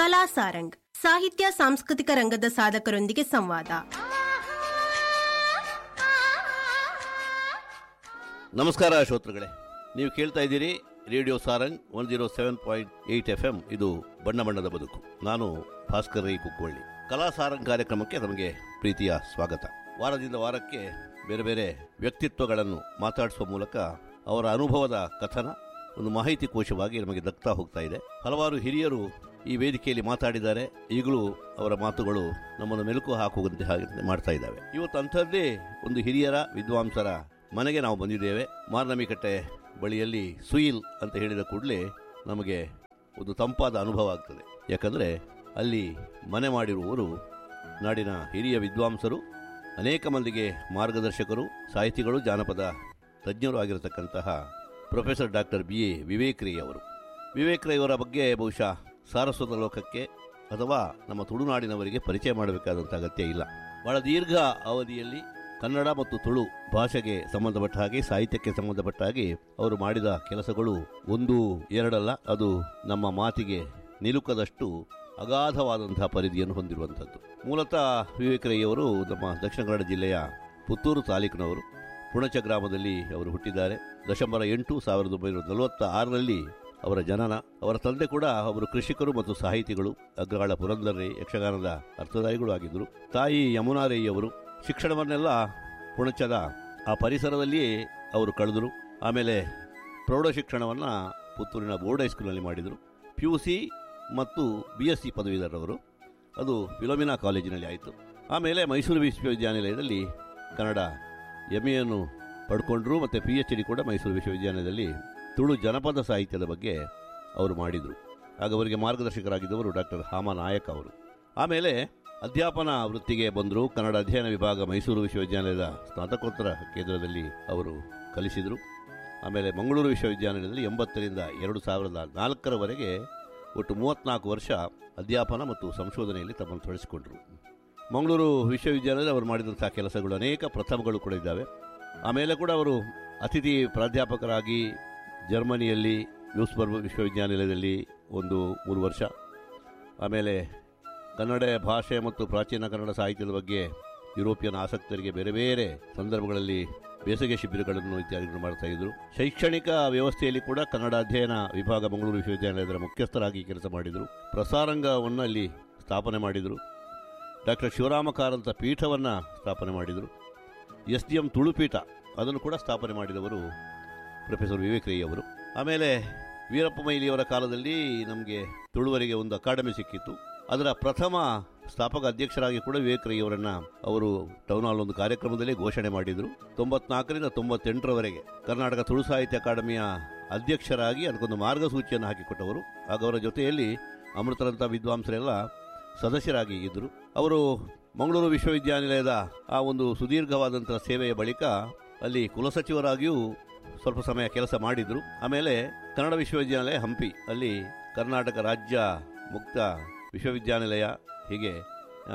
ಕಲಾ ಸಾರಂಗ್ ಸಾಹಿತ್ಯ ಸಾಂಸ್ಕೃತಿಕ ರಂಗದ ಸಾಧಕರೊಂದಿಗೆ ಸಂವಾದ ನಮಸ್ಕಾರ ಶ್ರೋತೃಗಳೇ ನೀವು ಕೇಳ್ತಾ ಇದ್ದೀರಿ radio Sarang one zero seven point eight F M ಇದು ಬಣ್ಣ ಬಣ್ಣದ ಬದುಕು ನಾನು ಭಾಸ್ಕರ್ ರೈ ಕುಕ್ಕೋಳ್ಳಿ ಕಲಾ ಸಾರಂಗ್ ಕಾರ್ಯಕ್ರಮಕ್ಕೆ ನಮಗೆ ಪ್ರೀತಿಯ ಸ್ವಾಗತ ವಾರದಿಂದ ವಾರಕ್ಕೆ ಬೇರೆ ಬೇರೆ ವ್ಯಕ್ತಿತ್ವಗಳನ್ನು ಮಾತಾಡಿಸುವ ಮೂಲಕ ಅವರ ಅನುಭವದ ಕಥನ ಒಂದು ಮಾಹಿತಿ ಕೋಶವಾಗಿ ನಮಗೆ ದಕ್ತಾ ಹೋಗ್ತಾ ಇದೆ ಹಲವಾರು ಹಿರಿಯರು ಈ ವೇದಿಕೆಯಲ್ಲಿ ಮಾತಾಡಿದ್ದಾರೆ ಈಗಲೂ ಅವರ ಮಾತುಗಳು ನಮ್ಮನ್ನು ಮೆಲುಕು ಹಾಕುವಂತೆ ಹಾಗೆ ಮಾಡ್ತಾ ಇದ್ದಾವೆ ಇವತ್ತು ಅಂಥದ್ದೇ ಒಂದು ಹಿರಿಯರ ವಿದ್ವಾಂಸರ ಮನೆಗೆ ನಾವು ಬಂದಿದ್ದೇವೆ ಮಾರ್ನಮಿಕಟ್ಟೆ ಬಳಿಯಲ್ಲಿ ಸುಯಿಲ್ ಅಂತ ಹೇಳಿದ ಕೂಡಲೇ ನಮಗೆ ಒಂದು ತಂಪಾದ ಅನುಭವ ಆಗ್ತದೆ ಯಾಕಂದರೆ ಅಲ್ಲಿ ಮನೆ ಮಾಡಿರುವವರು ನಾಡಿನ ಹಿರಿಯ ವಿದ್ವಾಂಸರು ಅನೇಕ ಮಂದಿಗೆ ಮಾರ್ಗದರ್ಶಕರು ಸಾಹಿತಿಗಳು ಜಾನಪದ ತಜ್ಞರು ಆಗಿರತಕ್ಕಂತಹ professor doctor B A Vivek Rai ಅವರು ವಿವೇಕ್ ರೈ ಅವರ ಬಗ್ಗೆ ಬಹುಶಃ ಸಾರಸ್ವತ ಲೋಕಕ್ಕೆ ಅಥವಾ ನಮ್ಮ ತುಳುನಾಡಿನವರಿಗೆ ಪರಿಚಯ ಮಾಡಬೇಕಾದಂಥ ಅಗತ್ಯ ಇಲ್ಲ ಬಹಳ ದೀರ್ಘ ಅವಧಿಯಲ್ಲಿ ಕನ್ನಡ ಮತ್ತು ತುಳು ಭಾಷೆಗೆ ಸಂಬಂಧಪಟ್ಟ ಹಾಗೆ ಸಾಹಿತ್ಯಕ್ಕೆ ಸಂಬಂಧಪಟ್ಟ ಹಾಗೆ ಅವರು ಮಾಡಿದ ಕೆಲಸಗಳು ಒಂದು ಎರಡಲ್ಲ ಅದು ನಮ್ಮ ಮಾತಿಗೆ ನಿಲುಕದಷ್ಟು ಅಗಾಧವಾದಂತಹ ಪರಿಧಿಯನ್ನು ಹೊಂದಿರುವಂಥದ್ದು ಮೂಲತಃ ವಿವೇಕ್ ರೈ ಅವರು ನಮ್ಮ ದಕ್ಷಿಣ ಕನ್ನಡ ಜಿಲ್ಲೆಯ ಪುತ್ತೂರು ತಾಲೂಕಿನವರು ಪುಣಚ ಗ್ರಾಮದಲ್ಲಿ ಅವರು ಹುಟ್ಟಿದ್ದಾರೆ ದಶಂಬರ ಎಂಟು ಸಾವಿರದ ಒಂಬೈನೂರ ನಲವತ್ತ ಆರರಲ್ಲಿ ಅವರ ಜನನ ಅವರ ತಂದೆ ಕೂಡ ಅವರು ಕೃಷಿಕರು ಮತ್ತು ಸಾಹಿತಿಗಳು ಅಗ್ರಹಾಳ ಪುರಂದರೈ ಯಕ್ಷಗಾನದ ಅರ್ಥಧಾರಿಗಳು ಆಗಿದ್ದರು ತಾಯಿ ಯಮುನಾರೈ ಅವರು ಶಿಕ್ಷಣವನ್ನೆಲ್ಲ ಪುಣಚದ ಆ ಪರಿಸರದಲ್ಲಿಯೇ ಅವರು ಕಳೆದರು ಆಮೇಲೆ ಪ್ರೌಢ ಶಿಕ್ಷಣವನ್ನು ಪುತ್ತೂರಿನ ಬೋರ್ಡ್ ಹೈಸ್ಕೂಲ್ನಲ್ಲಿ ಮಾಡಿದರು ಪಿ ಯು ಸಿ ಮತ್ತು ಬಿ ಎಸ್ ಸಿ ಪದವೀಧರವರು ಅದು ಫಿಲೋಮಿನಾ ಕಾಲೇಜಿನಲ್ಲಿ ಆಯಿತು ಆಮೇಲೆ ಮೈಸೂರು ವಿಶ್ವವಿದ್ಯಾನಿಲಯದಲ್ಲಿ ಕನ್ನಡ ಎಮ್ ಎಯನ್ನು ಪಡ್ಕೊಂಡ್ರು ಮತ್ತು ಪಿ ಎಚ್ ಡಿ ಕೂಡ ಮೈಸೂರು ವಿಶ್ವವಿದ್ಯಾಲಯದಲ್ಲಿ ತುಳು ಜನಪದ ಸಾಹಿತ್ಯದ ಬಗ್ಗೆ ಅವರು ಮಾಡಿದರು ಆಗ ಅವರಿಗೆ ಮಾರ್ಗದರ್ಶಕರಾಗಿದ್ದವರು ಡಾಕ್ಟರ್ ಹಾಮ ನಾಯಕ್ ಅವರು ಆಮೇಲೆ ಅಧ್ಯಾಪನ ವೃತ್ತಿಗೆ ಬಂದರು ಕನ್ನಡ ಅಧ್ಯಯನ ವಿಭಾಗ ಮೈಸೂರು ವಿಶ್ವವಿದ್ಯಾಲಯದ ಸ್ನಾತಕೋತ್ತರ ಕೇಂದ್ರದಲ್ಲಿ ಅವರು ಕಲಿಸಿದರು ಆಮೇಲೆ ಮಂಗಳೂರು ವಿಶ್ವವಿದ್ಯಾಲಯದಲ್ಲಿ ಎಂಬತ್ತರಿಂದ ಎರಡು ಸಾವಿರದ ನಾಲ್ಕರವರೆಗೆ ಒಟ್ಟು ಮೂವತ್ತ್ನಾಲ್ಕು ವರ್ಷ ಅಧ್ಯಾಪನ ಮತ್ತು ಸಂಶೋಧನೆಯಲ್ಲಿ ತಮ್ಮನ್ನು ತೊಡಗಿಸಿಕೊಂಡರು ಮಂಗಳೂರು ವಿಶ್ವವಿದ್ಯಾಲಯದಲ್ಲಿ ಅವರು ಮಾಡಿದಂಥ ಕೆಲಸಗಳು ಅನೇಕ ಪ್ರಥಮಗಳು ಕೂಡ ಇದ್ದಾವೆ ಆಮೇಲೆ ಕೂಡ ಅವರು ಅತಿಥಿ ಪ್ರಾಧ್ಯಾಪಕರಾಗಿ ಜರ್ಮನಿಯಲ್ಲಿ ನ್ಯೂಸ್ಬರ್ಗ್ ವಿಶ್ವವಿದ್ಯಾನಿಲಯದಲ್ಲಿ ಒಂದು ಮೂರು ವರ್ಷ ಆಮೇಲೆ ಕನ್ನಡ ಭಾಷೆ ಮತ್ತು ಪ್ರಾಚೀನ ಕನ್ನಡ ಸಾಹಿತ್ಯದ ಬಗ್ಗೆ ಯುರೋಪಿಯನ್ ಆಸಕ್ತರಿಗೆ ಬೇರೆ ಬೇರೆ ಸಂದರ್ಭಗಳಲ್ಲಿ ಬೇಸಿಗೆ ಶಿಬಿರಗಳನ್ನು ಇತ್ಯಾದಿಗಳನ್ನು ಮಾಡ್ತಾ ಇದ್ರು ಶೈಕ್ಷಣಿಕ ವ್ಯವಸ್ಥೆಯಲ್ಲಿ ಕೂಡ ಕನ್ನಡ ಅಧ್ಯಯನ ವಿಭಾಗ ಮಂಗಳೂರು ವಿಶ್ವವಿದ್ಯಾಲಯದ ಮುಖ್ಯಸ್ಥರಾಗಿ ಕೆಲಸ ಮಾಡಿದರು ಪ್ರಸಾರಂಗವನ್ನು ಅಲ್ಲಿ ಸ್ಥಾಪನೆ ಮಾಡಿದರು ಡಾಕ್ಟರ್ ಶಿವರಾಮ ಕಾರಂತ ಪೀಠವನ್ನು ಸ್ಥಾಪನೆ ಮಾಡಿದರು ಎಸ್ ಡಿ ಎಂ ತುಳುಪೀಠ ಅದನ್ನು ಕೂಡ ಸ್ಥಾಪನೆ ಮಾಡಿದವರು ಪ್ರೊಫೆಸರ್ ವಿವೇಕ್ ರೈ ಅವರು ಆಮೇಲೆ ವೀರಪ್ಪ ಮೊಯ್ಲಿಯವರ ಕಾಲದಲ್ಲಿ ನಮಗೆ ತುಳುವರಿಗೆ ಒಂದು ಅಕಾಡೆಮಿ ಸಿಕ್ಕಿತ್ತು ಅದರ ಪ್ರಥಮ ಸ್ಥಾಪಕ ಅಧ್ಯಕ್ಷರಾಗಿ ಕೂಡ ವಿವೇಕ್ ರೈ ಅವರನ್ನು ಅವರು ಟೌನ್ ಹಾಲ್ ಒಂದು ಕಾರ್ಯಕ್ರಮದಲ್ಲಿ ಘೋಷಣೆ ಮಾಡಿದರು ತೊಂಬತ್ನಾಲ್ಕರಿಂದ ತೊಂಬತ್ತೆಂಟರವರೆಗೆ ಕರ್ನಾಟಕ ತುಳು ಸಾಹಿತ್ಯ ಅಕಾಡೆಮಿಯ ಅಧ್ಯಕ್ಷರಾಗಿ ಅದಕ್ಕೊಂದು ಮಾರ್ಗಸೂಚಿಯನ್ನು ಹಾಕಿಕೊಟ್ಟವರು ಆಗ ಅವರ ಜೊತೆಯಲ್ಲಿ ಅಮೃತರಂಥ ವಿದ್ವಾಂಸರೆಲ್ಲ ಸದಸ್ಯರಾಗಿ ಇದ್ದರು ಅವರು ಮಂಗಳೂರು ವಿಶ್ವವಿದ್ಯಾನಿಲಯದ ಆ ಒಂದು ಸುದೀರ್ಘವಾದಂಥ ಸೇವೆಯ ಬಳಿಕ ಅಲ್ಲಿ ಕುಲಸಚಿವರಾಗಿಯೂ ಸ್ವಲ್ಪ ಸಮಯ ಕೆಲಸ ಮಾಡಿದರು ಆಮೇಲೆ ಕನ್ನಡ ವಿಶ್ವವಿದ್ಯಾನಿಲಯ ಹಂಪಿ ಅಲ್ಲಿ ಕರ್ನಾಟಕ ರಾಜ್ಯ ಮುಕ್ತ ವಿಶ್ವವಿದ್ಯಾನಿಲಯ ಹೀಗೆ ಆ,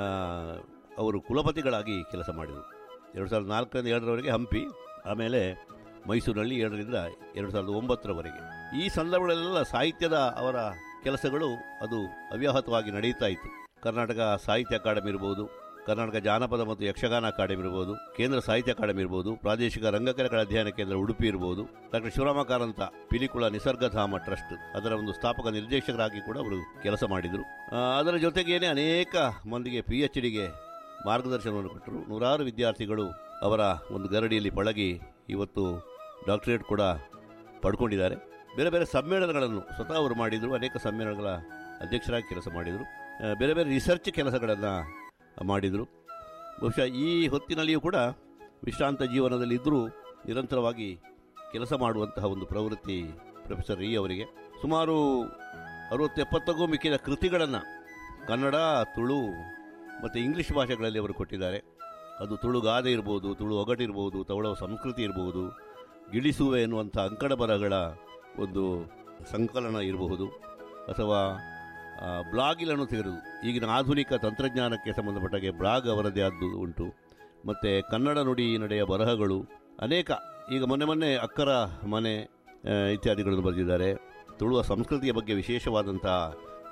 ಅವರು ಕುಲಪತಿಗಳಾಗಿ ಕೆಲಸ ಮಾಡಿದರು ಎರಡು ಸಾವಿರದ ನಾಲ್ಕರಿಂದ ಏಳರವರೆಗೆ ಹಂಪಿ ಆಮೇಲೆ ಮೈಸೂರಿನಲ್ಲಿ ಏಳರಿಂದ ಎರಡು ಸಾವಿರದ ಒಂಬತ್ತರವರೆಗೆ ಈ ಸಂದರ್ಭಗಳೆಲ್ಲ ಸಾಹಿತ್ಯದ ಅವರ ಕೆಲಸಗಳು ಅದು ಅವ್ಯಾಹತವಾಗಿ ನಡೆಯುತ್ತಾ ಇತ್ತು ಕರ್ನಾಟಕ ಸಾಹಿತ್ಯ ಅಕಾಡೆಮಿ ಇರ್ಬೋದು ಕರ್ನಾಟಕ ಜಾನಪದ ಮತ್ತು ಯಕ್ಷಗಾನ ಅಕಾಡೆಮಿ ಇರ್ಬೋದು ಕೇಂದ್ರ ಸಾಹಿತ್ಯ ಅಕಾಡೆಮಿ ಇರ್ಬೋದು ಪ್ರಾದೇಶಿಕ ರಂಗಕಲೆಗಳ ಅಧ್ಯಯನ ಕೇಂದ್ರ ಉಡುಪಿ ಇರ್ಬೋದು ಡಾಕ್ಟರ್ ಶಿವರಾಮ ಕಾರಂತ ಪಿಲಿಕುಳ ನಿಸರ್ಗಧಾಮ ಟ್ರಸ್ಟ್ ಅದರ ಒಂದು ಸ್ಥಾಪಕ ನಿರ್ದೇಶಕರಾಗಿ ಕೂಡ ಅವರು ಕೆಲಸ ಮಾಡಿದರು ಆ, ಅದರ ಜೊತೆಗೇನೆ ಅನೇಕ ಮಂದಿಗೆ ಪಿ ಎಚ್ ಡಿಗೆ ಮಾರ್ಗದರ್ಶನವನ್ನು ಕೊಟ್ಟರು ನೂರಾರು ವಿದ್ಯಾರ್ಥಿಗಳು ಅವರ ಒಂದು ಗರಡಿಯಲ್ಲಿ ಪಳಗಿ ಇವತ್ತು ಡಾಕ್ಟರೇಟ್ ಕೂಡ ಪಡ್ಕೊಂಡಿದ್ದಾರೆ ಬೇರೆ ಬೇರೆ ಸಮ್ಮೇಳನಗಳನ್ನು ಸ್ವತಃ ಅವರು ಮಾಡಿದರು ಅನೇಕ ಸಮ್ಮೇಳನಗಳ ಅಧ್ಯಕ್ಷರಾಗಿ ಕೆಲಸ ಮಾಡಿದರು ಆ, ಬೇರೆ ಬೇರೆ ರಿಸರ್ಚ್ ಕೆಲಸಗಳನ್ನು ಮಾಡಿದರು ಬಹುಶಃ ಈ ಹೊತ್ತಿನಲ್ಲಿಯೂ ಕೂಡ ವಿಶ್ರಾಂತ ಜೀವನದಲ್ಲಿದ್ದರೂ ನಿರಂತರವಾಗಿ ಕೆಲಸ ಮಾಡುವಂತಹ ಒಂದು ಪ್ರವೃತ್ತಿ ಪ್ರೊಫೆಸರ್ ರೈ ಅವರಿಗೆ ಸುಮಾರು ಅರವತ್ತೆಪ್ಪತ್ತಕ್ಕೂ ಮಿಕ್ಕಿದ ಕೃತಿಗಳನ್ನು ಕನ್ನಡ ತುಳು ಮತ್ತು ಇಂಗ್ಲಿಷ್ ಭಾಷೆಗಳಲ್ಲಿ ಅವರು ಕೊಟ್ಟಿದ್ದಾರೆ ಅದು ತುಳು ಗಾದೆ ಇರ್ಬೋದು ತುಳು ಒಗಟಿರ್ಬೋದು ತವಳ ಸಂಸ್ಕೃತಿ ಇರಬಹುದು ಗಿಳಿಸುವೆ ಎನ್ನುವಂಥ ಅಂಕಣ ಬರಹಗಳ ಒಂದು ಸಂಕಲನ ಇರಬಹುದು ಅಥವಾ ಆ, ಬ್ಲಾಗಿಲನ್ನು ತೆಗೆದು ಈಗಿನ ಆಧುನಿಕ ತಂತ್ರಜ್ಞಾನಕ್ಕೆ ಸಂಬಂಧಪಟ್ಟಾಗೆ ಬ್ಲಾಗ್ ಅವರದೇ ಆದ್ದು ಉಂಟು ಮತ್ತು ಕನ್ನಡ ನುಡಿ ನಡೆಯ ಬರಹಗಳು ಅನೇಕ ಈಗ ಮೊನ್ನೆ ಮೊನ್ನೆ ಅಕ್ಕರ ಮನೆ ಆ, ಇತ್ಯಾದಿಗಳನ್ನು ಬರೆದಿದ್ದಾರೆ ತುಳುವ ಸಂಸ್ಕೃತಿಯ ಬಗ್ಗೆ ವಿಶೇಷವಾದಂಥ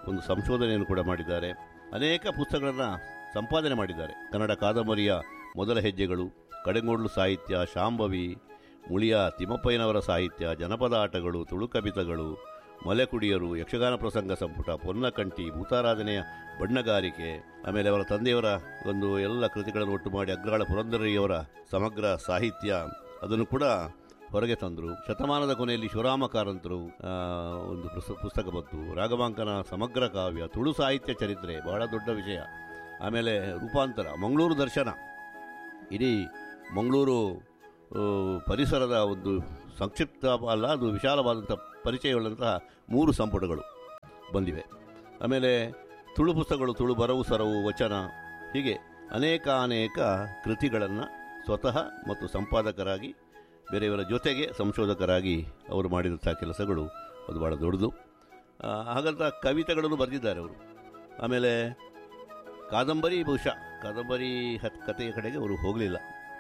ಒಂದು ಸಂಶೋಧನೆಯನ್ನು ಕೂಡ ಮಾಡಿದ್ದಾರೆ ಅನೇಕ ಪುಸ್ತಕಗಳನ್ನು ಸಂಪಾದನೆ ಮಾಡಿದ್ದಾರೆ ಕನ್ನಡ ಕಾದಂಬರಿಯ ಮೊದಲ ಹೆಜ್ಜೆಗಳು ಕಡೆಗೋಡ್ಲು ಸಾಹಿತ್ಯ ಶಾಂಭವಿ ಮುಳಿಯ ತಿಮ್ಮಪ್ಪಯ್ಯನವರ ಸಾಹಿತ್ಯ ಜನಪದ ಆಟಗಳು ತುಳುಕಬಿತಗಳು ಮಲೆಕುಡಿಯರು ಯಕ್ಷಗಾನ ಪ್ರಸಂಗ ಸಂಪುಟ ಪೊನ್ನಕಂಟಿ ಭೂತಾರಾಧನೆಯ ಬಣ್ಣಗಾರಿಕೆ ಆಮೇಲೆ ಅವರ ತಂದೆಯವರ ಒಂದು ಎಲ್ಲ ಕೃತಿಗಳನ್ನು ಒಟ್ಟು ಮಾಡಿ ಅಗ್ರಹಾಳ ಪುರಂದರಿಯವರ ಸಮಗ್ರ ಸಾಹಿತ್ಯ ಅದನ್ನು ಕೂಡ ಹೊರಗೆ ತಂದರು ಶತಮಾನದ ಕೊನೆಯಲ್ಲಿ ಶಿವರಾಮ ಕಾರಂತರು ಆ, ಒಂದು ಪುಸ್ತ- ಪುಸ್ತಕ ಬಂತು ರಾಘವಾಂಕನ ಸಮಗ್ರ ಕಾವ್ಯ ತುಳು ಸಾಹಿತ್ಯ ಚರಿತ್ರೆ ಬಹಳ ದೊಡ್ಡ ವಿಷಯ ಆಮೇಲೆ ರೂಪಾಂತರ ಮಂಗಳೂರು ದರ್ಶನ ಇಡೀ ಮಂಗಳೂರು ಆ, ಪರಿಸರದ ಒಂದು ಸಂಕ್ಷಿಪ್ತ ಅಲ್ಲ ಅದು ವಿಶಾಲವಾದಂಥ ಪರಿಚಯವುಳ್ಳಂತಹ ಮೂರು ಸಂಪುಟಗಳು ಬಂದಿವೆ ಆಮೇಲೆ ತುಳು ಪುಸ್ತಕಗಳು ತುಳು ಬರವು ಸರವು ವಚನ ಹೀಗೆ ಅನೇಕ ಅನೇಕ ಕೃತಿಗಳನ್ನು ಸ್ವತಃ ಮತ್ತು ಸಂಪಾದಕರಾಗಿ ಬೇರೆಯವರ ಜೊತೆಗೆ ಸಂಶೋಧಕರಾಗಿ ಅವರು ಮಾಡಿದಂಥ ಕೆಲಸಗಳು ಅದು ಭಾಳ ದೊಡ್ಡದು ಆ, ಹಾಗಂತ ಕವಿತೆಗಳನ್ನು ಬರೆದಿದ್ದಾರೆ ಅವರು ಆಮೇಲೆ ಕಾದಂಬರಿ ಬಹುಶಃ ಕಾದಂಬರಿ ಹತ್ ಕಥೆಯ ಕಡೆಗೆ ಅವರು ಹೋಗಲಿಲ್ಲ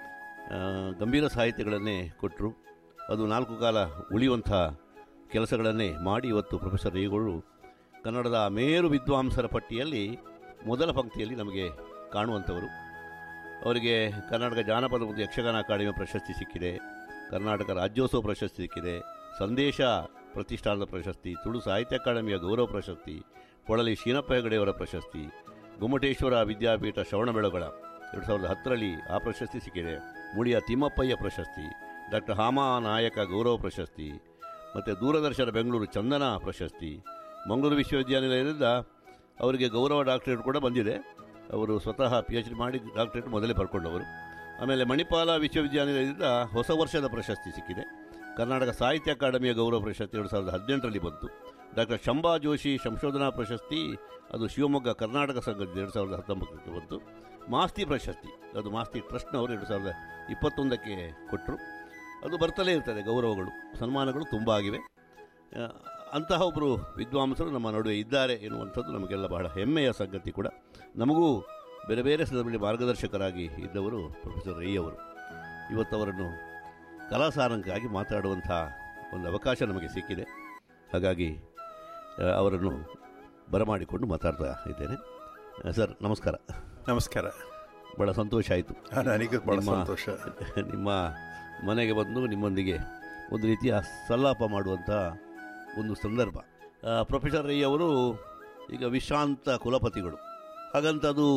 ಗಂಭೀರ ಸಾಹಿತ್ಯಗಳನ್ನೇ ಕೊಟ್ಟರು ಅದು ನಾಲ್ಕು ಕಾಲ ಉಳಿಯುವಂಥ ಕೆಲಸಗಳನ್ನೇ ಮಾಡಿ ಇವತ್ತು ಪ್ರೊಫೆಸರ್ ರೇಗಳು ಕನ್ನಡದ ಮೇರು ವಿದ್ವಾಂಸರ ಪಟ್ಟಿಯಲ್ಲಿ ಮೊದಲ ಪಂಕ್ತಿಯಲ್ಲಿ ನಮಗೆ ಕಾಣುವಂಥವರು ಅವರಿಗೆ ಕರ್ನಾಟಕ ಜಾನಪದ ಮತ್ತು ಯಕ್ಷಗಾನ ಅಕಾಡೆಮಿ ಪ್ರಶಸ್ತಿ ಸಿಕ್ಕಿದೆ ಕರ್ನಾಟಕ ರಾಜ್ಯೋತ್ಸವ ಪ್ರಶಸ್ತಿ ಸಿಕ್ಕಿದೆ ಸಂದೇಶ ಪ್ರತಿಷ್ಠಾನದ ಪ್ರಶಸ್ತಿ ತುಳು ಸಾಹಿತ್ಯ ಅಕಾಡೆಮಿಯ ಗೌರವ ಪ್ರಶಸ್ತಿ ಪೊಳಲಿ ಶೀನಪ್ಪ ಹೆಗಡೆಯವರ ಪ್ರಶಸ್ತಿ ಗೊಮ್ಮಟೇಶ್ವರ ವಿದ್ಯಾಪೀಠ ಶ್ರವಣಬೆಳಗೊಳ ಎರಡು ಸಾವಿರದ ಹತ್ತರಲ್ಲಿ ಆ ಪ್ರಶಸ್ತಿ ಸಿಕ್ಕಿದೆ ಮುಳಿಯ ತಿಮ್ಮಪ್ಪಯ್ಯ ಪ್ರಶಸ್ತಿ ಡಾಕ್ಟರ್ ಹಾಮಾ ನಾಯಕ ಗೌರವ ಪ್ರಶಸ್ತಿ ಮತ್ತು ದೂರದರ್ಶನ ಬೆಂಗಳೂರು ಚಂದನ ಪ್ರಶಸ್ತಿ ಮಂಗಳೂರು ವಿಶ್ವವಿದ್ಯಾನಿಲಯದಿಂದ ಅವರಿಗೆ ಗೌರವ ಡಾಕ್ಟರೇಟ್ ಕೂಡ ಬಂದಿದೆ ಅವರು ಸ್ವತಃ ಪಿ ಎಚ್ ಡಿ ಮಾಡಿ ಡಾಕ್ಟರೇಟ್ ಮೊದಲೇ ಬರ್ಕೊಂಡವರು ಆಮೇಲೆ ಮಣಿಪಾಲ ವಿಶ್ವವಿದ್ಯಾನಿಲಯದಿಂದ ಹೊಸ ವರ್ಷದ ಪ್ರಶಸ್ತಿ ಸಿಕ್ಕಿದೆ ಕರ್ನಾಟಕ ಸಾಹಿತ್ಯ ಅಕಾಡೆಮಿಯ ಗೌರವ ಪ್ರಶಸ್ತಿ ಎರಡು ಸಾವಿರದ ಹದಿನೆಂಟರಲ್ಲಿ ಬಂತು ಡಾಕ್ಟರ್ ಶಂಭಾ ಜೋಶಿ ಸಂಶೋಧನಾ ಪ್ರಶಸ್ತಿ ಅದು ಶಿವಮೊಗ್ಗ ಕರ್ನಾಟಕ ಸಂಘದಿಂದ ಎರಡು ಸಾವಿರದ ಹತ್ತೊಂಬತ್ತಕ್ಕೆ ಬಂತು ಮಾಸ್ತಿ ಪ್ರಶಸ್ತಿ ಅದು ಮಾಸ್ತಿ ಟ್ರಸ್ಟ್ನವರು ಎರಡು ಸಾವಿರದ ಇಪ್ಪತ್ತೊಂದಕ್ಕೆ ಕೊಟ್ಟರು ಅದು ಬರ್ತಲೇ ಇರ್ತದೆ ಗೌರವಗಳು ಸನ್ಮಾನಗಳು ತುಂಬ ಆಗಿವೆ ಆ, ಅಂತಹ ಒಬ್ಬರು ವಿದ್ವಾಂಸರು ನಮ್ಮ ನಡುವೆ ಇದ್ದಾರೆ ಎನ್ನುವಂಥದ್ದು ನಮಗೆಲ್ಲ ಬಹಳ ಹೆಮ್ಮೆಯ ಸಂಗತಿ ಕೂಡ ನಮಗೂ ಬೇರೆ ಬೇರೆ ಸಂದರ್ಭದಲ್ಲಿ ಮಾರ್ಗದರ್ಶಕರಾಗಿ ಇದ್ದವರು ಪ್ರೊಫೆಸರ್ ರೈ ಅವರು ಇವತ್ತು ಅವರನ್ನು ಕಲಾಸಾರಂಗಾಗಿ ಮಾತಾಡುವಂಥ ಒಂದು ಅವಕಾಶ ನಮಗೆ ಸಿಕ್ಕಿದೆ ಹಾಗಾಗಿ ಆ, ಅವರನ್ನು ಬರಮಾಡಿಕೊಂಡು ಮಾತಾಡ್ತಾ ಇದ್ದೇನೆ ಆ, ಸರ್ ನಮಸ್ಕಾರ ನಮಸ್ಕಾರ ಭಾಳ ಸಂತೋಷ ಆಯಿತು ಆ, ನನಗೂ ಬಹಳ ನಿಮ್ಮ- ಸಂತೋಷ ನಿಮ್ಮ ಮನೆಗೆ ಬಂದು ನಿಮ್ಮೊಂದಿಗೆ ಒಂದು ರೀತಿಯ ಸಲ್ಲಾಪ ಮಾಡುವಂಥ ಒಂದು ಸಂದರ್ಭ ಆ, ಪ್ರೊಫೆಸರ್ ರೈ ಅವರು ಈಗ ವಿಶ್ರಾಂತ ಕುಲಪತಿಗಳು ಹಾಗಂತ ಅದು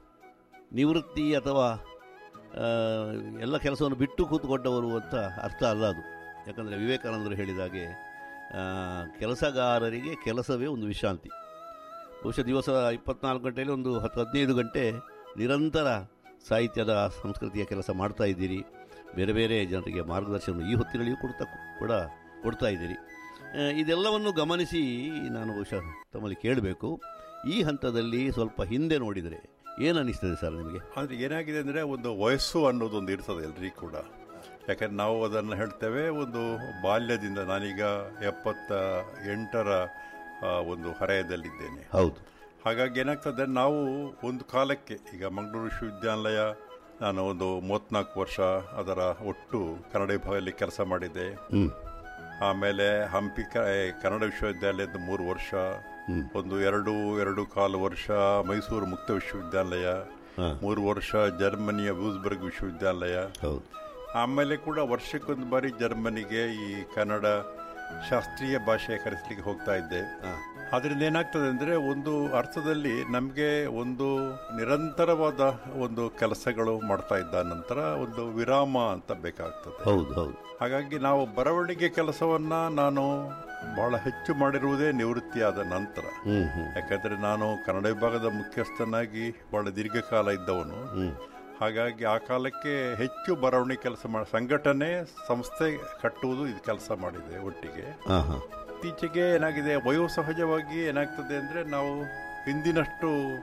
ನಿವೃತ್ತಿ ಅಥವಾ ಆ, ಎಲ್ಲ ಕೆಲಸವನ್ನು ಬಿಟ್ಟು ಕೂತ್ಕೊಂಡವರು ಅಂತ ಅರ್ಥ ಅಲ್ಲ ಅದು ಯಾಕಂದರೆ ವಿವೇಕಾನಂದರು ಹೇಳಿದಾಗೆ ಆ, ಕೆಲಸಗಾರರಿಗೆ ಕೆಲಸವೇ ಒಂದು ವಿಶ್ರಾಂತಿ ಬಹುಶಃ ದಿವಸ ಇಪ್ಪತ್ನಾಲ್ಕು ಗಂಟೆಯಲ್ಲಿ ಒಂದು ಹತ್ತು ಹದಿನೈದು ಗಂಟೆ ನಿರಂತರ ಸಾಹಿತ್ಯದ ಸಂಸ್ಕೃತಿಯ ಕೆಲಸ ಮಾಡ್ತಾ ಇದ್ದೀರಿ ಬೇರೆ ಬೇರೆ ಜನರಿಗೆ ಮಾರ್ಗದರ್ಶನ ಈ ಹೊತ್ತಿನಲ್ಲಿಯೂ ಕೊಡ್ತಾ ಕೂಡ ಕೊಡ್ತಾ ಇದ್ದೀರಿ ಆ, ಇದೆಲ್ಲವನ್ನು ಗಮನಿಸಿ ನಾನು ಬಹುಶಃ ತಮ್ಮಲ್ಲಿ ಕೇಳಬೇಕು ಈ ಹಂತದಲ್ಲಿ ಸ್ವಲ್ಪ ಹಿಂದೆ ನೋಡಿದರೆ ಏನು ಅನ್ನಿಸ್ತದೆ ಸರ್ ನಿಮಗೆ ಆದರೆ ಏನಾಗಿದೆ ಅಂದರೆ ಒಂದು ವಯಸ್ಸು ಅನ್ನೋದೊಂದು ಇರ್ತದೆ ಎಲ್ರಿಗೂ ಕೂಡ ಯಾಕಂದ್ರೆ ನಾವು ಅದನ್ನು ಹೇಳ್ತೇವೆ ಒಂದು ಬಾಲ್ಯದಿಂದ ನಾನೀಗ ಎಪ್ಪತ್ತ ಎಂಟರ ಆ, ಒಂದು ಹರೆಯದಲ್ಲಿದ್ದೇನೆ ಹೌದು ಹಾಗಾಗಿ ಏನಾಗ್ತದೆ ನಾವು ಒಂದು ಕಾಲಕ್ಕೆ ಈಗ ಮಂಗಳೂರು ವಿಶ್ವವಿದ್ಯಾನಿಲಯ ನಾನು ಒಂದು ಮೂವತ್ನಾಲ್ಕು ವರ್ಷ ಅದರ ಒಟ್ಟು ಕನ್ನಡ ವಿಭಾಗದಲ್ಲಿ ಕೆಲಸ ಮಾಡಿದ್ದೆ ಹ್ಞೂ ಆಮೇಲೆ ಹಂಪಿ ಕ- ಏ, ಕನ್ನಡ ವಿಶ್ವವಿದ್ಯಾಲಯದ ಮೂರು ವರ್ಷ ಒಂದು ಎರಡು ಎರಡು ಕಾಲು ವರ್ಷ ಮೈಸೂರು ಮುಕ್ತ ವಿಶ್ವವಿದ್ಯಾಲಯ ಹಾ. ಮೂರು ವರ್ಷ ಜರ್ಮನಿಯ ವೂಸ್ಬರ್ಗ್ ವಿಶ್ವವಿದ್ಯಾಲಯ ಹೌದು ಆಮೇಲೆ ಕೂಡ ವರ್ಷಕ್ಕೊಂದು ಬಾರಿ ಜರ್ಮನಿಗೆ ಈ ಕನ್ನಡ ಶಾಸ್ತ್ರೀಯ ಭಾಷೆ ಕಲಿಸ್ಲಿಕ್ಕೆ ಹೋಗ್ತಾ ಇದ್ದೆ ಹಾಂ ಅದರಿಂದ ಏನಾಗ್ತದೆ ಅಂದರೆ ಒಂದು ಅರ್ಥದಲ್ಲಿ ನಮಗೆ ಒಂದು ನಿರಂತರವಾದ ಒಂದು ಕೆಲಸಗಳು ಮಾಡ್ತಾ ಇದ್ದ ನಂತರ ಒಂದು ವಿರಾಮ ಅಂತ ಬೇಕಾಗ್ತದೆ ಹೌದು ಹೌದು ಹಾಗಾಗಿ ನಾವು ಬರವಣಿಗೆ ಕೆಲಸವನ್ನ ನಾನು ಬಹಳ ಹೆಚ್ಚು ಮಾಡಿರುವುದೇ ನಿವೃತ್ತಿಯಾದ ನಂತರ ಹ್ಞೂ ಹ್ಞೂ ಯಾಕಂದ್ರೆ ನಾನು ಕನ್ನಡ ವಿಭಾಗದ ಮುಖ್ಯಸ್ಥನಾಗಿ ಬಹಳ ದೀರ್ಘಕಾಲ ಇದ್ದವನು ಹ್ಞೂ ಹಾಗಾಗಿ ಆ ಕಾಲಕ್ಕೆ ಹೆಚ್ಚು ಬರವಣಿಗೆ ಕೆಲಸ ಮಾಡಿ ಸಂಘಟನೆ ಸಂಸ್ಥೆ ಕಟ್ಟುವುದು ಇದು ಕೆಲಸ ಮಾಡಿದೆ ಒಟ್ಟಿಗೆ ಹಾಂ ಹಾಂ ಇತ್ತೀಚೆಗೆ ಏನಾಗಿದೆ ವಯೋಸಹಜವಾಗಿ ಏನಾಗ್ತದೆ ಅಂದರೆ ನಾವು ಹಿಂದಿನಷ್ಟು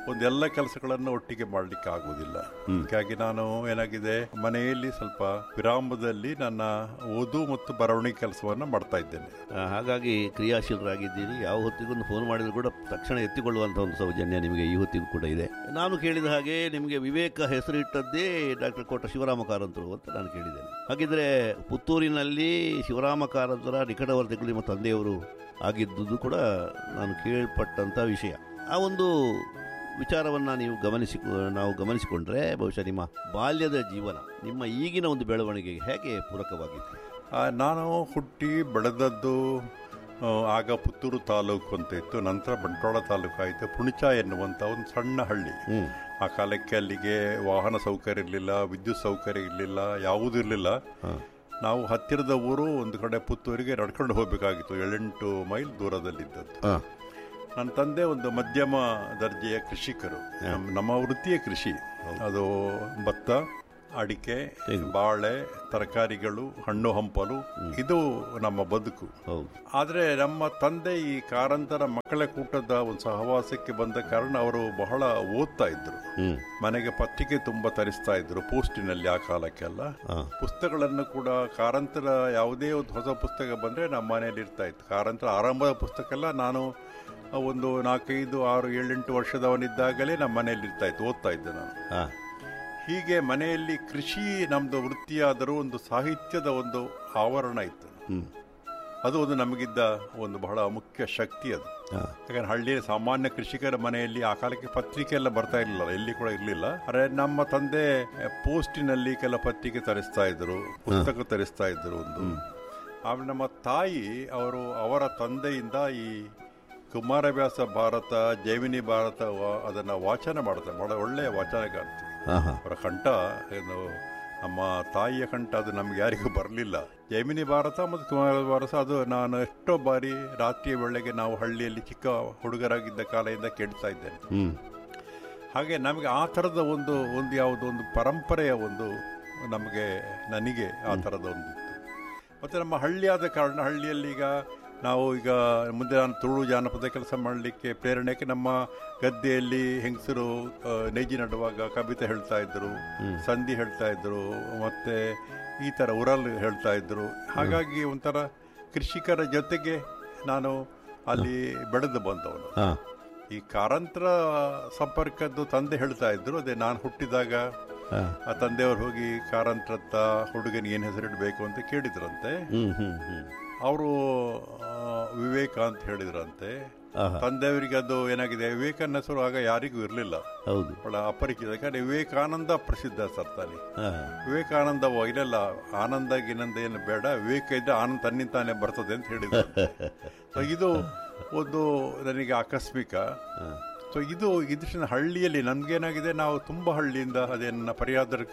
ಒಂದೆಲ್ಲ ಕೆಲಸಗಳನ್ನು ಒಟ್ಟಿಗೆ ಮಾಡಲಿಕ್ಕೆ ಆಗುವುದಿಲ್ಲ ಹೀಗಾಗಿ ನಾನು ಏನಾಗಿದೆ ಮನೆಯಲ್ಲಿ ಸ್ವಲ್ಪ ವಿರಾಮದಲ್ಲಿ ನನ್ನ ಓದು ಮತ್ತು ಬರವಣಿಗೆ ಕೆಲಸವನ್ನು ಮಾಡ್ತಾ ಇದ್ದೇನೆ ಆ, ಹಾಗಾಗಿ ಕ್ರಿಯಾಶೀಲರಾಗಿದ್ದೀರಿ ಯಾವ ಹೊತ್ತಿಗೊಂದು ಫೋನ್ ಮಾಡಿದ್ರು ಕೂಡ ತಕ್ಷಣ ಎತ್ತಿಕೊಳ್ಳುವಂಥ ಒಂದು ಸೌಜನ್ಯ ನಿಮಗೆ ಈ ಹೊತ್ತಿಗೂ ಕೂಡ ಇದೆ ನಾನು ಕೇಳಿದ ಹಾಗೆ ನಿಮಗೆ ವಿವೇಕ ಹೆಸರಿಟ್ಟದ್ದೇ ಡಾಕ್ಟರ್ ಕೋಟ ಶಿವರಾಮ ಕಾರಂತರು ಅಂತ ನಾನು ಕೇಳಿದ್ದೇನೆ ಹಾಗಿದ್ರೆ ಪುತ್ತೂರಿನಲ್ಲಿ ಶಿವರಾಮ ಕಾರಂತರ ನಿಕಟವರ್ತಿಗಳು ನಿಮ್ಮ ತಂದೆಯವರು ಆಗಿದ್ದುದು ಕೂಡ ನಾನು ಕೇಳ್ಪಟ್ಟಂಥ ವಿಷಯ ಆ ಒಂದು ವಿಚಾರವನ್ನು ನೀವು ಗಮನಿಸಿ ನಾವು ಗಮನಿಸಿಕೊಂಡ್ರೆ ಬಹುಶಃ ನಿಮ್ಮ ಬಾಲ್ಯದ ಜೀವನ ನಿಮ್ಮ ಈಗಿನ ಒಂದು ಬೆಳವಣಿಗೆಗೆ ಹೇಗೆ ಪೂರಕವಾಗಿತ್ತು ಆ, ನಾನು ಹುಟ್ಟಿ ಬೆಳೆದದ್ದು ಆ, ಆಗ ಪುತ್ತೂರು ತಾಲೂಕು ಅಂತ ಇತ್ತು ನಂತರ ಬಂಟ್ವಾಳ ತಾಲೂಕು ಆಯಿತು ಪುಣಿಚ ಎನ್ನುವಂಥ ಒಂದು ಸಣ್ಣ ಹಳ್ಳಿ ಹ್ಮ್ ಆ ಕಾಲಕ್ಕೆ ಅಲ್ಲಿಗೆ ವಾಹನ ಸೌಕರ್ಯ ಇರಲಿಲ್ಲ ವಿದ್ಯುತ್ ಸೌಕರ್ಯ ಇರಲಿಲ್ಲ ಯಾವುದೂ ಇರಲಿಲ್ಲ ಹಾಂ ನಾವು ಹತ್ತಿರದ ಊರು ಒಂದು ಕಡೆ ಪುತ್ತೂರಿಗೆ ನಡ್ಕೊಂಡು ಹೋಗಬೇಕಾಗಿತ್ತು ಏಳೆಂಟು ಮೈಲ್ ದೂರದಲ್ಲಿದ್ದದ್ದು ಹಾಂ ನನ್ನ ತಂದೆ ಒಂದು ಮಧ್ಯಮ ದರ್ಜೆಯ ಕೃಷಿಕರು ನಮ್ಮ- ನಮ್ಮ ವೃತ್ತಿಯೇ ಕೃಷಿ ಅದು ಭತ್ತ ಅಡಿಕೆ ಬಾಳೆ ತರಕಾರಿಗಳು ಹಣ್ಣು ಹಂಪಲು ಇದು ನಮ್ಮ ಬದುಕು ಹೌದು ಆದರೆ ನಮ್ಮ ತಂದೆ ಈ ಕಾರಂತರ ಮಕ್ಕಳ ಕೂಟದ ಒಂದು ಸಹವಾಸಕ್ಕೆ ಬಂದ ಕಾರಣ ಅವರು ಬಹಳ ಓದ್ತಾ ಇದ್ರು ಹ್ಞೂ ಮನೆಗೆ ಪತ್ರಿಕೆ ತುಂಬ ತರಿಸ್ತಾ ಇದ್ರು ಪೋಸ್ಟಿನಲ್ಲಿ ಆ ಕಾಲಕ್ಕೆಲ್ಲ ಹಾಂ ಪುಸ್ತಕಗಳನ್ನು ಕೂಡ ಕಾರಂತರ ಯಾವುದೇ ಒಂದು ಹೊಸ ಪುಸ್ತಕ ಬಂದರೆ ನಮ್ಮ ಮನೆಯಲ್ಲಿ ಇರ್ತಾ ಇತ್ತು ಕಾರಂತರ ಆರಂಭದ ಪುಸ್ತಕ ಎಲ್ಲ ನಾನು ಒಂದು ನಾಲ್ಕೈದು ಆರು ಏಳೆಂಟು ವರ್ಷದವನಿದ್ದಾಗಲೇ ನಮ್ಮ ಮನೆಯಲ್ಲಿ ಇರ್ತಾ ಇತ್ತು ಓದ್ತಾ ಇದ್ದೆ ನಾನು ಹಾಂ ಹೀಗೆ ಮನೆಯಲ್ಲಿ ಕೃಷಿ ನಮ್ಮದು ವೃತ್ತಿಯಾದರೂ ಒಂದು ಸಾಹಿತ್ಯದ ಒಂದು ಆವರಣ ಇತ್ತು ಹ್ಞೂ ಅದು ಒಂದು ನಮಗಿದ್ದ ಒಂದು ಬಹಳ ಮುಖ್ಯ ಶಕ್ತಿ ಅದು ಹಾಂ ಯಾಕಂದ್ರೆ ಹಳ್ಳಿಯ ಸಾಮಾನ್ಯ ಕೃಷಿಕರ ಮನೆಯಲ್ಲಿ ಆ ಕಾಲಕ್ಕೆ ಪತ್ರಿಕೆ ಎಲ್ಲ ಬರ್ತಾ ಇರಲಿಲ್ಲ ಎಲ್ಲಿ ಕೂಡ ಇರಲಿಲ್ಲ ಆದರೆ ನಮ್ಮ ತಂದೆ ಪೋಸ್ಟಿನಲ್ಲಿ ಕೆಲ ಪತ್ರಿಕೆ ತರಿಸ್ತಾ ಇದ್ರು ಪುಸ್ತಕ ತರಿಸ್ತಾ ಇದ್ರು ಒಂದು ಆಮೇಲೆ ನಮ್ಮ ತಾಯಿ ಅವರು ಅವರ ತಂದೆಯಿಂದ ಈ ಕುಮಾರವ್ಯಾಸ ಭಾರತ ಜೈಮಿನಿ ಭಾರತ ವ- ಅದನ್ನ ವಾಚನ ಮಾಡ್ತಾರೆ ಬಹಳ ಒಳ್ಳೆಯ ವಾಚನಗಾರ್ತಿ ಹಾಂ ಹಾಂ ಅವರ ಕಂಠ ಏನು ನಮ್ಮ ತಾಯಿಯ ಕಂಠ ಅದು ನಮ್ಗೆ ಯಾರಿಗೂ ಬರಲಿಲ್ಲ ಜೈಮಿನಿ ಭಾರತ ಮತ್ತು ಕುಮಾರ ಭಾರತ ಅದು ನಾನು ಎಷ್ಟೋ ಬಾರಿ ರಾತ್ರಿಯ ವೇಳೆಗೆ ನಾವು ಹಳ್ಳಿಯಲ್ಲಿ ಚಿಕ್ಕ ಹುಡುಗರಾಗಿದ್ದ ಕಾಲದಿಂದ ಕೇಳ್ತಾ ಇದ್ದೇನೆ ಹ್ಞೂ ಹಾಗೆ ನಮಗೆ ಆ ಥರದ ಒಂದು ಒಂದು ಯಾವುದೋ ಒಂದು ಪರಂಪರೆಯ ಒಂದು ನಮಗೆ ನನಗೆ ಆ ಥರದ ಒಂದು ಇತ್ತು ಮತ್ತು ನಮ್ಮ ಹಳ್ಳಿ ಆದ ಕಾರಣ ಹಳ್ಳಿಯಲ್ಲಿ ಈಗ ನಾವು ಈಗ ಮುಂದೆ ನಾನು ತುಳು ಜಾನಪದ ಕೆಲಸ ಮಾಡಲಿಕ್ಕೆ ಪ್ರೇರಣೆಗೆ ನಮ್ಮ ಗದ್ದೆಯಲ್ಲಿ ಹೆಂಗಸರು ಆ, ನೇಜಿ ನಡುವಾಗ ಕವಿತೆ ಹೇಳ್ತಾ ಇದ್ರು ಸಂಧಿ ಹೇಳ್ತಾ ಇದ್ರು ಮತ್ತೆ ಈ ಥರ ಉರಲ್ ಹೇಳ್ತಾ ಇದ್ರು ಹಾಗಾಗಿ ಒಂಥರ ಕೃಷಿಕರ ಜೊತೆಗೆ ನಾನು ಅಲ್ಲಿ ಬೆಳೆದು ಬಂದವನು ಹಾಂ ಈ ಕಾರಂತರ ಸಂಪರ್ಕದ್ದು ತಂದೆ ಹೇಳ್ತಾ ಇದ್ರು ಅದೇ ನಾನು ಹುಟ್ಟಿದಾಗ ಹಾಂ ಆ ತಂದೆಯವರು ಹೋಗಿ ಕಾರಂತರತ್ತ ಹುಡುಗನಿಗೆ ಏನು ಹೆಸರಿಡಬೇಕು ಅಂತ ಕೇಳಿದ್ರಂತೆ ಹ್ಞೂ ಹ್ಞೂ ಹ್ಞೂ ಅವರು ವಿವೇಕ ಅಂತ ಹೇಳಿದ್ರಂತೆ ಆಹಾ ತಂದೆಯವರಿಗೆ ಅದು ಏನಾಗಿದೆ ವಿವೇಕನ ಹೆಸರು ಆಗ ಯಾರಿಗೂ ಇರಲಿಲ್ಲ ಹೌದು ಬಹಳ ಅಪರಿಚಿತ ಯಾಕಂದ್ರೆ ವಿವೇಕಾನಂದ ಪ್ರಸಿದ್ಧ ಸರ್ತಾನೆ ಹಾಂ ವಿವೇಕಾನಂದ ಇಲ್ಲೆಲ್ಲ ಆನಂದ ಗಿನಂದ ಏನು ಬೇಡ ವಿವೇಕ ಇದ್ರೆ ಆನಂದ ತನ್ನಿಂತಾನೆ ಬರ್ತದೆ ಅಂತ ಹೇಳಿದ್ರು ಸೊ ಇದು ಒಂದು ನನಗೆ ಆಕಸ್ಮಿಕ ಹಾಂ ಸೊ ಇದು ಇದನ್ನ ಹಳ್ಳಿಯಲ್ಲಿ ನಮ್ಗೇನಾಗಿದೆ ನಾವು ತುಂಬ ಹಳ್ಳಿಯಿಂದ ಅದೇ ನನ್ನ ಪರಿಯಾದರ್ಕ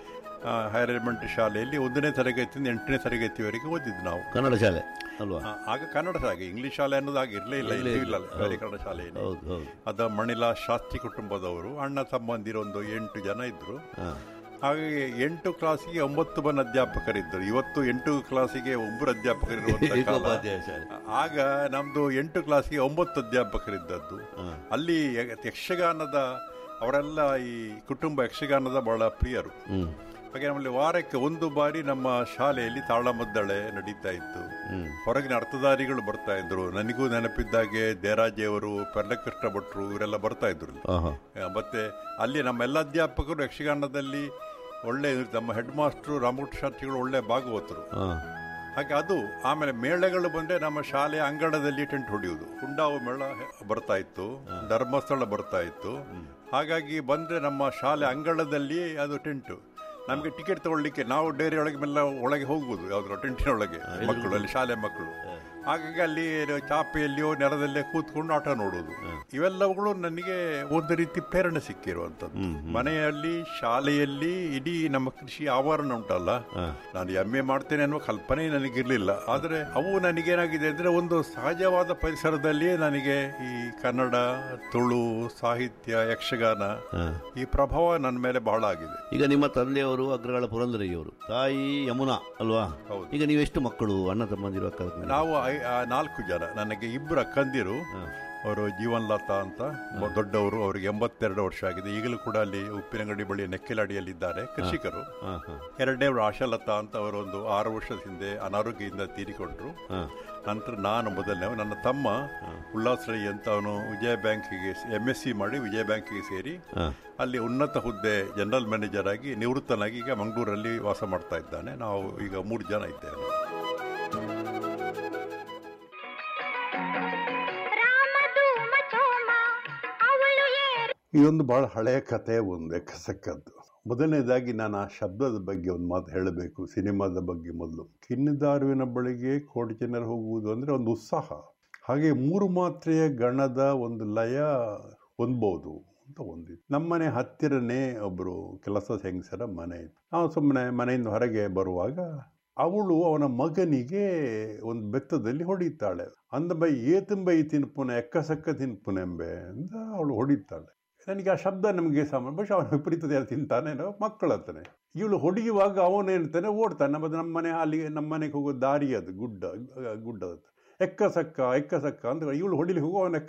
ಹೈಯರ್ ಎಲಿಮೆಂಟರಿ ಶಾಲೆಯಲ್ಲಿ ಒಂದನೇ ತರಗತಿಯಿಂದ ಎಂಟನೇ ತರಗತಿವರೆಗೆ ಓದಿದ್ದು ನಾವು ಕನ್ನಡ ಶಾಲೆ ಅಲ್ವಾ ಆ, ಆಗ ಕನ್ನಡ ಶಾಲೆ ಇಂಗ್ಲಿಷ್ ಶಾಲೆ ಅನ್ನೋದು ಆಗ ಇರಲೇ ಇಲ್ಲ ಇಲ್ಲೂ ಇಲ್ಲ ಬೇರೆ ಕನ್ನಡ ಶಾಲೆಯಲ್ಲಿ ಹೌದು ಹೌದು ಅದ ಮಣಿಲಾ ಶಾಸ್ತ್ರಿ ಕುಟುಂಬದವರು ಅಣ್ಣ ತಮ್ಮಂದಿರು ಒಂದು ಎಂಟು ಜನ ಇದ್ರು ಹಾಂ ಹಾಗಾಗಿ ಎಂಟು ಕ್ಲಾಸಿಗೆ ಒಂಬತ್ತು ಬನ್ ಅಧ್ಯಾಪಕರಿದ್ದರು ಇವತ್ತು ಎಂಟು ಕ್ಲಾಸಿಗೆ ಒಬ್ಬರು ಅಧ್ಯಾಪಕರಿರುವಂತ ಕಾಲ ಏಕೋಪಾಧ್ಯಾಯ ಶಾಲೆ ಆಗ ನಮ್ದು ಎಂಟು ಕ್ಲಾಸಿಗೆ ಒಂಬತ್ತು ಅಧ್ಯಾಪಕರಿದ್ದದ್ದು ಹಾಂ ಅಲ್ಲಿ ಯ- ಯಕ್ಷಗಾನದ ಅವರೆಲ್ಲ ಈ ಕುಟುಂಬ ಯಕ್ಷಗಾನದ ಬಹಳ ಪ್ರಿಯರು ಹ್ಞೂ ಹಾಗೆ ನಮ್ಮಲ್ಲಿ ವಾರಕ್ಕೆ ಒಂದು ಬಾರಿ ನಮ್ಮ ಶಾಲೆಯಲ್ಲಿ ತಾಳಮದ್ದಳೆ ನಡೀತಾ ಇತ್ತು ಹ್ಞೂ ಹೊರಗಿನ ಅರ್ಥಧಾರಿಗಳು ಬರ್ತಾ ಇದ್ರು ನನಗೂ ನೆನಪಿದ್ದಾಗೆ ದೇರಾಜಿಯವರು ಪರ್ಲಕೃಷ್ಣ ಭಟ್ರು ಇವರೆಲ್ಲ ಬರ್ತಾ ಇದ್ರು ಇಲ್ಲಿ. ಹಾಂ ಹಾಂ ಆ, ಮತ್ತೆ ಅಲ್ಲಿ ನಮ್ಮ ಎಲ್ಲ ಅಧ್ಯಾಪಕರು ಯಕ್ಷಗಾನದಲ್ಲಿ ಒಳ್ಳೆ ನಮ್ಮ ಹೆಡ್ ಮಾಸ್ಟ್ರು ರಾಮಕೃಷ್ಣ ಶಾಸ್ತ್ರಿಗಳು ಒಳ್ಳೆ ಭಾಗವತರು ಹಾಂ ಹಾಗೆ ಅದು ಆಮೇಲೆ ಮೇಳಗಳು ಬಂದ್ರೆ ನಮ್ಮ ಶಾಲೆಯ ಅಂಗಣದಲ್ಲಿ ಟೆಂಟ್ ಹೊಡೆಯುವುದು ಹುಂಡಾವು ಮೇಳ ಬರ್ತಾ ಇತ್ತು ಧರ್ಮಸ್ಥಳ ಬರ್ತಾ ಇತ್ತು ಹಾಗಾಗಿ ಬಂದ್ರೆ ನಮ್ಮ ಶಾಲೆ ಅಂಗಳದಲ್ಲಿ ಅದು ಟೆಂಟು ನಮಗೆ ಟಿಕೆಟ್ ತಗೊಳ್ಳಿಕ್ಕೆ ನಾವು ಡೈರಿ ಒಳಗೆ ಮೆಲ್ಲ ಒಳಗೆ ಹೋಗ್ಬೋದು ಯಾವ್ದಾದ್ರು ಟೆಂಟಿನ ಒಳಗೆ ಮಕ್ಕಳು ಅಲ್ಲಿ ಶಾಲೆ ಮಕ್ಕಳು ಹಾಗಾಗಿ ಅಲ್ಲಿ ಚಾಪೆಯಲ್ಲಿಯೋ ನೆಲದಲ್ಲೇ ಕೂತ್ಕೊಂಡು ಆಟ ನೋಡೋದು ಇವೆಲ್ಲವುಗಳು ನನಗೆ ಒಂದು ರೀತಿ ಪ್ರೇರಣೆ ಸಿಕ್ಕಿರುವಂಥದ್ದು ಮನೆಯಲ್ಲಿ ಶಾಲೆಯಲ್ಲಿ ಇಡೀ ನಮ್ಮ ಕೃಷಿ ಆವರಣ ಉಂಟಲ್ಲ ನಾನು ಎಂ ಎ ಮಾಡ್ತೇನೆ ಅನ್ನುವ ಕಲ್ಪನೆ ನನಗಿರಲಿಲ್ಲ ಆದರೆ ಅವು ನನಗೇನಾಗಿದೆ ಅಂದರೆ ಒಂದು ಸಹಜವಾದ ಪರಿಸರದಲ್ಲಿಯೇ ನನಗೆ ಈ ಕನ್ನಡ ತುಳು ಸಾಹಿತ್ಯ ಯಕ್ಷಗಾನ ಹಾಂ ಈ ಪ್ರಭಾವ ನನ್ನ ಮೇಲೆ ಬಹಳ ಆಗಿದೆ ಈಗ ನಿಮ್ಮ ತಂದೆಯವರು ಅಗ್ರಗಳ ಪುರಂದರಯ್ಯವರು ತಾಯಿ ಯಮುನಾ ಅಲ್ವಾ ಹೌದು. ಈಗ ನೀವೆಷ್ಟು ಮಕ್ಕಳು ಅಣ್ಣ ತಮ್ಮಂದಿರು ಅಕ್ಕ ತಂಗಿರು? ನಾವು ಐ- ಆ ನಾಲ್ಕು ಜನ ನನಗೆ ಇಬ್ಬರು ಅಕ್ಕಂದಿರು ಅವರು ಜೀವನ್ ಲತಾ ಅಂತ ಒಬ್ಬ ದೊಡ್ಡವರು ಅವರಿಗೆ ಎಂಬತ್ತೆರಡು ವರ್ಷ ಆಗಿದೆ ಈಗಲೂ ಕೂಡ ಅಲ್ಲಿ ಉಪ್ಪಿನಂಗಡಿ ಬಳಿ ನೆಕ್ಕೆಲಾಡಿಯಲ್ಲಿದ್ದಾರೆ ಕೃಷಿಕರು ಹಾಂ ಹಾಂ ಎರಡನೇ ಅವರು ಆಶಾಲತಾ ಅಂತ ಅವರು ಒಂದು ಆರು ವರ್ಷದ ಹಿಂದೆ ಅನಾರೋಗ್ಯದಿಂದ ತೀರಿಕೊಂಡ್ರು ಹಾಂ ನಂತರ ನಾನು ಮೊದಲನೇ ನನ್ನ ತಮ್ಮ ಉಲ್ಲಾಸ್ ರೈ ಅಂತ ಅವನು ವಿಜಯ ಬ್ಯಾಂಕಿಗೆ ಎಂ ಎಸ್ ಸಿ ಮಾಡಿ ವಿಜಯ ಬ್ಯಾಂಕಿಗೆ ಸೇರಿ ಹಾಂ ಅಲ್ಲಿ ಉನ್ನತ ಹುದ್ದೆ ಜನರಲ್ ಮ್ಯಾನೇಜರ್ ಆಗಿ ನಿವೃತ್ತನಾಗಿ ಈಗ ಮಂಗಳೂರಲ್ಲಿ ವಾಸ ಮಾಡ್ತಾ ಇದ್ದಾನೆ ನಾವು ಈಗ ಮೂರು ಜನ ಇದ್ದೇವೆ ಇದೊಂದು ಬಹಳ ಹಳೆಯ ಕಥೆ ಒಂದು ಎಕ್ಕಸಕ್ಕದ್ದು ಮೊದಲನೇದಾಗಿ ನಾನು ಆ ಶಬ್ದದ ಬಗ್ಗೆ ಒಂದು ಮಾತು ಹೇಳಬೇಕು ಸಿನಿಮಾದ ಬಗ್ಗೆ ಮೊದಲು ಕಿನ್ನಿದಾರುವಿನ ಬಳಿಗೆ ಕೋಟಿ ಜನರು ಹೋಗುವುದು ಅಂದರೆ ಒಂದು ಉತ್ಸಾಹ ಹಾಗೆ ಮೂರು ಮಾತ್ರೆಯ ಗಣದ ಒಂದು ಲಯ ಹೊಂದ್ಬೋದು ಅಂತ ಒಂದಿತ್ತು ನಮ್ಮನೆ ಹತ್ತಿರನೇ ಒಬ್ಬರು ಕೆಲಸದ ಹೆಂಗಸರ ಮನೆ ಇತ್ತು ನಾವು ಸುಮ್ಮನೆ ಮನೆಯಿಂದ ಹೊರಗೆ ಬರುವಾಗ ಅವಳು ಅವನ ಮಗನಿಗೆ ಒಂದು ಬೆತ್ತದಲ್ಲಿ ಹೊಡಿತಾಳೆ ಅಂದ ಬೈ ಏತಂಬೈ ತಿನ್ಪುನ ಎಕ್ಕಸಕ್ಕ ತಿನ್ಪುನೆಂಬೆ ಅಂತ ಅವಳು ಹೊಡಿತಾಳೆ ನನಗೆ ಆ ಶಬ್ದ ನಮಗೆ ಸಾಮಾನ್ಯ ಬಹುಶಃ ಅವನ ವಿಪರೀತದ ಯಾರು ತಿಂತಾನೇನೋ ಮಕ್ಕಳು ಹತ್ತಾನೆ ಇವಳು ಹೊಡೆಯುವಾಗ ಅವನು ಹೇಳ್ತಾನೆ ಓಡ್ತಾನೆ ಮತ್ತು ನಮ್ಮನೆ ಅಲ್ಲಿಗೆ ನಮ್ಮ ಮನೆಗೆ ಹೋಗೋ ದಾರಿ ಅದು ಗುಡ್ಡ ಗುಡ್ಡದ ಎಕ್ಕ ಸಕ್ಕ ಎಕ್ಕ ಸಕ್ಕ ಅಂತ ಇವಳು ಹೊಡಿಲಿ ಹೋಗೋ ಅವನ